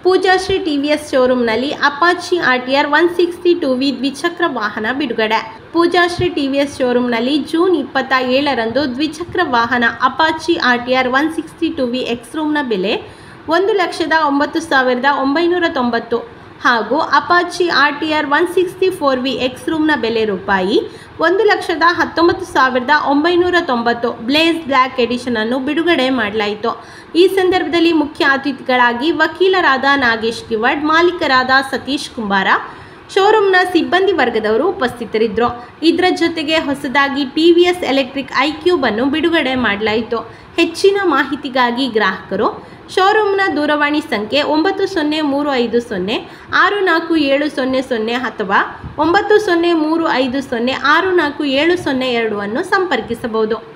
ಪೂಜಾಶ್ರೀ T V S ಶೋರೂಮ್ನಲ್ಲಿ Apache R T R one sixty two V ದ್ವಿಚಕ್ರ ವಾಹನ ಬಿಡುಗಡೆ ಪೂಜಾಶ್ರೀ ಟಿ ವಿ ಎಸ್ ಶೋರೂಮ್ನಲ್ಲಿ ಜೂನ್ ಇಪ್ಪತ್ತ ಏಳರಂದು ದ್ವಿಚಕ್ರ ವಾಹನ Apache R T R one sixty two V ಎಕ್ಸ್ ರೂಮ್ನ ಬೆಲೆ ಒಂದು ಲಕ್ಷದ ಒಂಬತ್ತು ಸಾವಿರದ ಒಂಬೈನೂರ ತೊಂಬತ್ತು ಹಾಗೂ Apache R T R one sixty four V ಎಕ್ಸ್ ರೂಮ್ನ ಬೆಲೆ ರೂಪಾಯಿ ಒಂದು ಲಕ್ಷದ ಹತ್ತೊಂಬತ್ತು ಸಾವಿರದ ಒಂಬೈನೂರ ತೊಂಬತ್ತು ಬ್ಲೇಸ್ ಬ್ಲ್ಯಾಕ್ ಎಡಿಷನ್ ಅನ್ನು ಬಿಡುಗಡೆ ಮಾಡಲಾಯಿತು ಈ ಸಂದರ್ಭದಲ್ಲಿ ಮುಖ್ಯ ಅತಿಥಿಗಳಾಗಿ ವಕೀಲರಾದ ನಾಗೇಶ್ ಕಿವಡ್ ಮಾಲೀಕರಾದ ಸತೀಶ್ ಕುಂಬಾರ ಶೋರೂಮ್ನ ಸಿಬ್ಬಂದಿ ವರ್ಗದವರು ಉಪಸ್ಥಿತರಿದ್ದರು ಇದರ ಜೊತೆಗೆ ಹೊಸದಾಗಿ T V S electric iQube ಅನ್ನು ಬಿಡುಗಡೆ ಮಾಡಲಾಯಿತು ಹೆಚ್ಚಿನ ಮಾಹಿತಿಗಾಗಿ ಗ್ರಾಹಕರು ಶೋರೂಮ್ನ ದೂರವಾಣಿ ಸಂಖ್ಯೆ ಒಂಬತ್ತು ಸೊನ್ನೆ ಮೂರು ಐದು ಸೊನ್ನೆ ಆರು ನಾಲ್ಕು ಏಳು ಸೊನ್ನೆ ಸೊನ್ನೆ ಅಥವಾ ಒಂಬತ್ತು ಸೊನ್ನೆ ಮೂರು ಐದು ಸೊನ್ನೆ ಆರು ನಾಲ್ಕು ಏಳು ಸೊನ್ನೆ ಎರಡು ಅನ್ನು ಸಂಪರ್ಕಿಸಬಹುದು